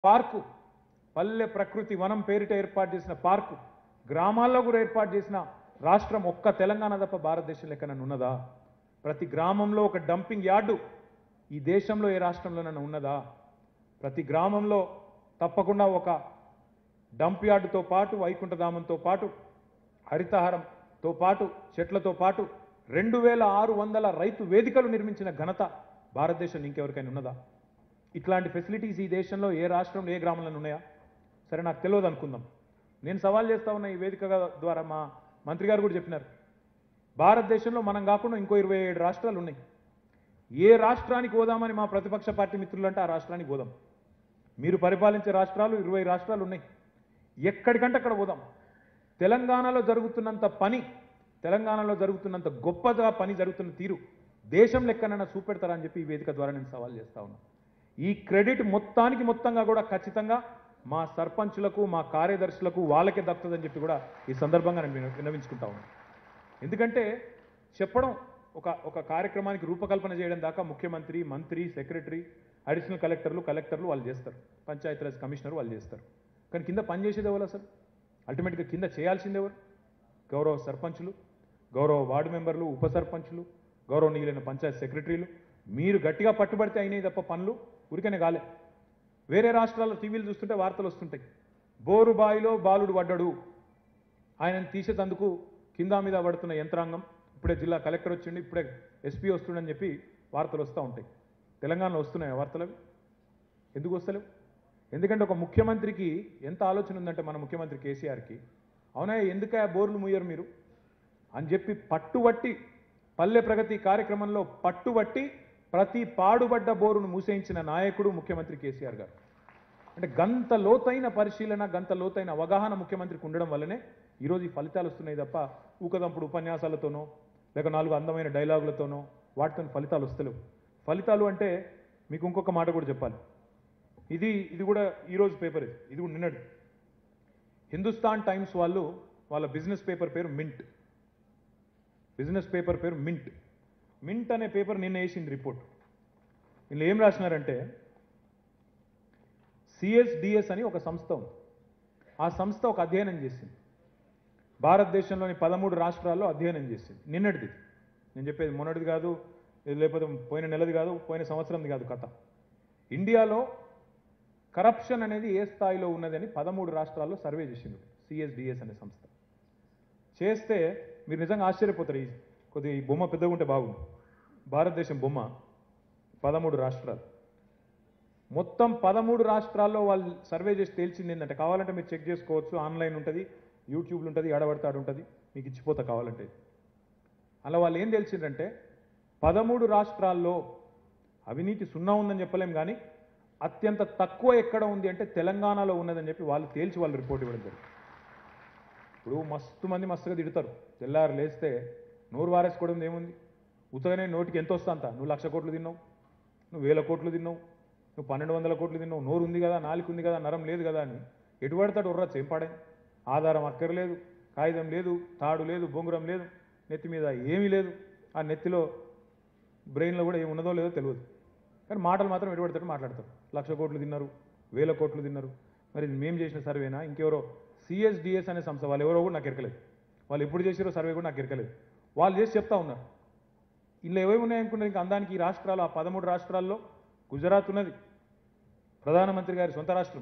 park పల్లె ప్రకృతి వనం పేరిట ఏర్పాటు చేసిన పార్కు గ్రామాల్లో కూడా ఏర్పాటు చేసిన రాష్ట్రం ఒక్క తెలంగాణ తప్ప భారతదేశంలో ఎక్కడన్నా ఉన్నదా ప్రతి గ్రామంలో ఒక డంపింగ్ యార్డు ఈ దేశంలో ఏ రాష్ట్రంలోనైనా ఉన్నదా ప్రతి గ్రామంలో తప్పకుండా ఒక డంప్ యార్డుతో పాటు వైకుంఠధామంతో పాటు హరితహారంతో పాటు చెట్లతో పాటు రెండు వేల ఆరు వందల రైతు వేదికలు నిర్మించిన ఘనత భారతదేశం ఇంకెవరికైనా ఉన్నదా ఇట్లాంటి ఫెసిలిటీస్ ఈ దేశంలో ఏ రాష్ట్రంలో ఏ గ్రామంలో ఉన్నాయా సరే నాకు తెలియదు అనుకుందాం నేను సవాల్ చేస్తా ఉన్న ఈ వేదిక ద్వారా మా మంత్రి గారు కూడా చెప్పినారు భారతదేశంలో మనం కాకుండా ఇంకో ఇరవై ఏడు రాష్ట్రాలు ఉన్నాయి ఏ రాష్ట్రానికి పోదామని మా ప్రతిపక్ష పార్టీ మిత్రులు అంటే ఆ రాష్ట్రానికి పోదాం మీరు పరిపాలించే రాష్ట్రాలు ఇరవై రాష్ట్రాలు ఉన్నాయి ఎక్కడికంటే అక్కడ పోదాం తెలంగాణలో జరుగుతున్నంత పని తెలంగాణలో జరుగుతున్నంత గొప్పగా పని జరుగుతున్న తీరు దేశం లెక్కనైనా చూపెడతారా అని చెప్పి ఈ వేదిక ద్వారా నేను సవాల్ చేస్తా ఉన్నా ఈ క్రెడిట్ మొత్తానికి మొత్తంగా కూడా ఖచ్చితంగా మా సర్పంచులకు మా కార్యదర్శులకు వాళ్ళకే దక్కుతుందని చెప్పి కూడా ఈ సందర్భంగా నేను విన- విన్నవించుకుంటా ఉన్నాను ఎందుకంటే చెప్పడం ఒక ఒక కార్యక్రమానికి రూపకల్పన చేయడం దాకా ముఖ్యమంత్రి మంత్రి సెక్రటరీ అడిషనల్ కలెక్టర్లు కలెక్టర్లు వాళ్ళు చేస్తారు పంచాయతీరాజ్ కమిషనర్ వాళ్ళు చేస్తారు కానీ కింద పనిచేసేది ఎవరు అసలు అల్టిమేట్గా కింద చేయాల్సింది ఎవరు గౌరవ సర్పంచులు గౌరవ వార్డు మెంబర్లు ఉప సర్పంచులు గౌరవనీయులైన పంచాయత్ సెక్రటరీలు మీరు గట్టిగా పట్టుబడితే అయినాయి తప్ప పనులు ఉరికనే కాలే వేరే రాష్ట్రాల్లో టీవీలు చూస్తుంటే వార్తలు వస్తుంటాయి బోరు బాయిలో బాలుడు పడ్డాడు ఆయనను తీసేటందుకు కింద మీద పడుతున్న యంత్రాంగం ఇప్పుడే జిల్లా కలెక్టర్ వచ్చిండు ఇప్పుడే ఎస్పీ వస్తుండని చెప్పి వార్తలు వస్తూ ఉంటాయి తెలంగాణలో వస్తున్నాయి వార్తలు అవి ఎందుకు వస్తలేవు ఎందుకంటే ఒక ముఖ్యమంత్రికి ఎంత ఆలోచన ఉందంటే మన ముఖ్యమంత్రి కేసీఆర్కి అవునా ఎందుక బోర్లు ముయ్యరు మీరు అని చెప్పి పట్టుబట్టి పల్లె ప్రగతి కార్యక్రమంలో పట్టుబట్టి ప్రతి పాడుబడ్డ బోరును మూసేయించిన నాయకుడు ముఖ్యమంత్రి కేసీఆర్ గారు అంటే గంత లోతైన పరిశీలన గంత లోతైన అవగాహన ముఖ్యమంత్రికి ఉండడం వల్లనే ఈరోజు ఈ ఫలితాలు వస్తున్నాయి తప్ప ఊకదంపుడు ఉపన్యాసాలతోనో లేక నాలుగు అందమైన డైలాగులతోనో వాటితో ఫలితాలు వస్తలేవు ఫలితాలు అంటే మీకు ఇంకొక మాట కూడా చెప్పాలి ఇది ఇది కూడా ఈరోజు పేపర్ ఇది ఇది కూడా నిన్నటి హిందుస్థాన్ టైమ్స్ వాళ్ళు వాళ్ళ బిజినెస్ పేపర్ పేరు మింట్ బిజినెస్ పేపర్ పేరు మింట్ మింట్ అనే పేపర్ నిన్న వేసింది రిపోర్ట్ ఇందులో ఏం రాసినారంటే సిఎస్డిఎస్ అని ఒక సంస్థ ఉంది ఆ సంస్థ ఒక అధ్యయనం చేసింది భారతదేశంలోని పదమూడు రాష్ట్రాల్లో అధ్యయనం చేసింది నిన్నటిది నేను చెప్పేది మొన్నటిది కాదు ఇది లేకపోతే పోయిన నెలది కాదు పోయిన సంవత్సరంది కాదు కథ ఇండియాలో కరప్షన్ అనేది ఏ స్థాయిలో ఉన్నదని పదమూడు రాష్ట్రాల్లో సర్వే చేసింది సిఎస్డిఎస్ అనే సంస్థ చేస్తే మీరు నిజంగా ఆశ్చర్యపోతారు ఈ కొద్దిగా ఈ బొమ్మ పెద్దగా ఉంటే బాగుంది భారతదేశం బొమ్మ పదమూడు రాష్ట్రాలు మొత్తం పదమూడు రాష్ట్రాల్లో వాళ్ళు సర్వే చేసి తేల్చింది ఏంటంటే కావాలంటే మీరు చెక్ చేసుకోవచ్చు ఆన్లైన్ ఉంటుంది యూట్యూబ్లో ఉంటుంది ఆడబడతాడు ఉంటుంది మీకు ఇచ్చిపోతా కావాలంటే అలా వాళ్ళు ఏం తెలిసిందంటే పదమూడు రాష్ట్రాల్లో అవినీతి సున్నా ఉందని చెప్పలేం కానీ అత్యంత తక్కువ ఎక్కడ ఉంది అంటే తెలంగాణలో ఉన్నదని చెప్పి వాళ్ళు తేల్చి వాళ్ళు రిపోర్ట్ ఇవ్వడం జరిగింది ఇప్పుడు మస్తు మంది మస్తుగా తిడతారు తెల్లారు లేస్తే నోరు వారేసుకోవడం ఏముంది ఉత్తగానే నోటికి ఎంత వస్తా అంత నువ్వు లక్ష కోట్లు తిన్నావు నువ్వు వేల కోట్లు తిన్నావు నువ్వు పన్నెండు వందల కోట్లు తిన్నావు నోరు ఉంది కదా నాలుగు ఉంది కదా నరం లేదు కదా అని ఎటు పడతాడు ఉర్రా చెంపాడే ఆధారం అక్కర్లేదు కాగితం లేదు తాడు లేదు బొంగురం లేదు నెత్తి మీద ఏమీ లేదు ఆ నెత్తిలో బ్రెయిన్లో కూడా ఏమి ఉన్నదో లేదో తెలియదు కానీ మాటలు మాత్రం ఎటు పడతాడు మాట్లాడతారు లక్ష కోట్లు తిన్నారు వేల కోట్లు తిన్నారు మరి ఇది మేము చేసిన సర్వేనా ఇంకెవరో సిఎస్డిఎస్ అనే సంస్థ వాళ్ళు ఎవరో కూడా నాకు ఎరకలేదు వాళ్ళు ఎప్పుడు చేసారో సర్వే కూడా నాకు ఎరకలేదు వాళ్ళు చేసి చెప్తా ఉన్నారు ఇలా ఏవేవి ఉన్నాయనుకున్నారు ఇంకా అందానికి ఈ రాష్ట్రాలు ఆ పదమూడు రాష్ట్రాల్లో గుజరాత్ ఉన్నది ప్రధానమంత్రి గారి సొంత రాష్ట్రం